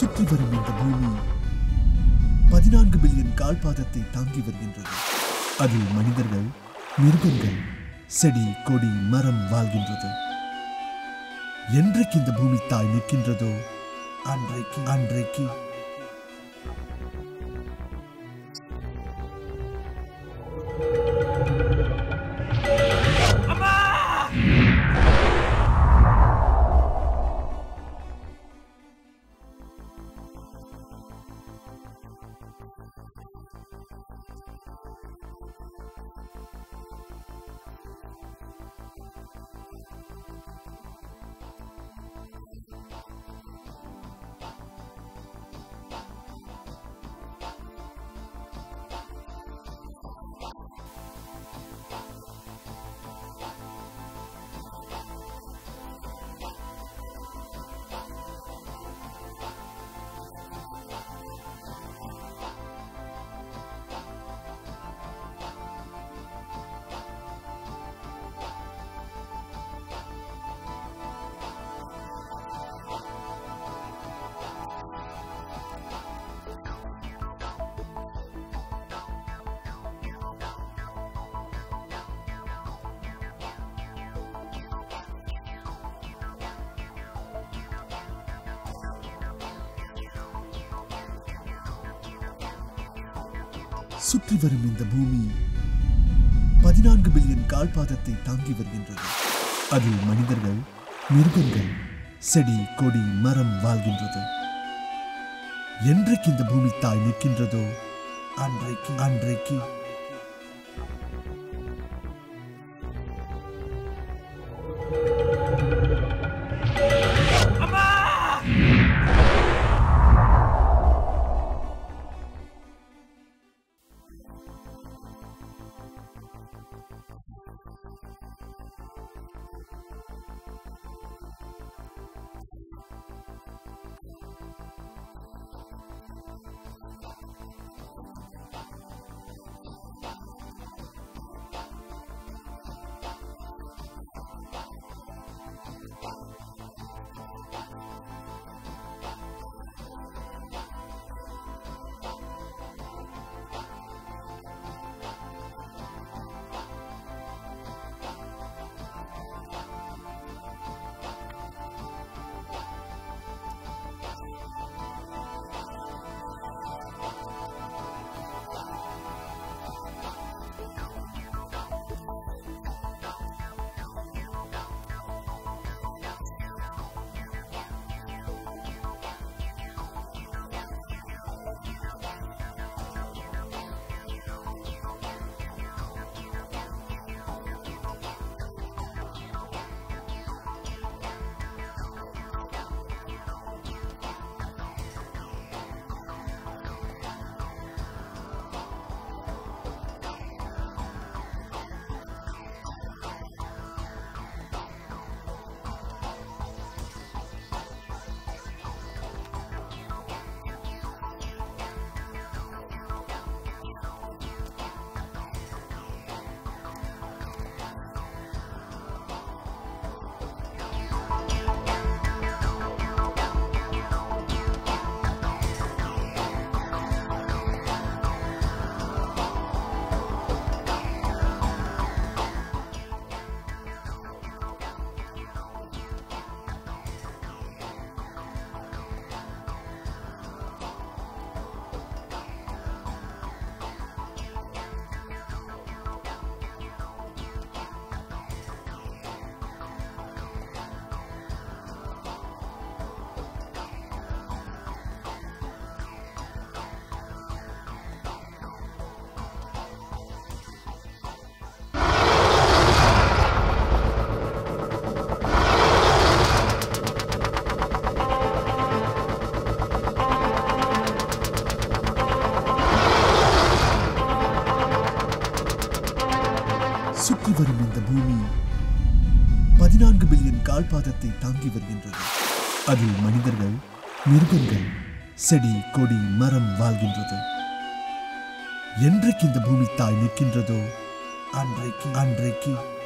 சுற்றி வரும் இந்த பூமி பதினான்கு பில்லியன் கால்பாதத்தை தாங்கி வருகின்றது அதில் மனிதர்கள் மிருகங்கள் செடி கொடி மரம் வாழ்கின்றது என்றைக்கு இந்த பூமி தாய் நிற்கின்றதோ அன்றைக்கு அன்றைக்கு சுற்றி வரும் இந்த பூமி பதினான்கு பில்லியன் கால்பாதத்தை தாங்கி வருகின்றது அதில் மனிதர்கள் மிருகங்கள் செடி கொடி மரம் வாழ்கின்றது என்றைக்கு இந்த பூமி தாய் நிற்கின்றதோ அன்றைக்கு அன்றைக்கு சுற்றி வரும் இந்த பூமி பதினான்கு பில்லியன் கால்பாதத்தை தாங்கி வருகின்றது அதில் மனிதர்கள் மிருகங்கள் செடி கொடி மரம் வாழ்கின்றது என்றைக்கு இந்த பூமி தாய் நிற்கின்றதோ அன்றைக்கு அன்றைக்கு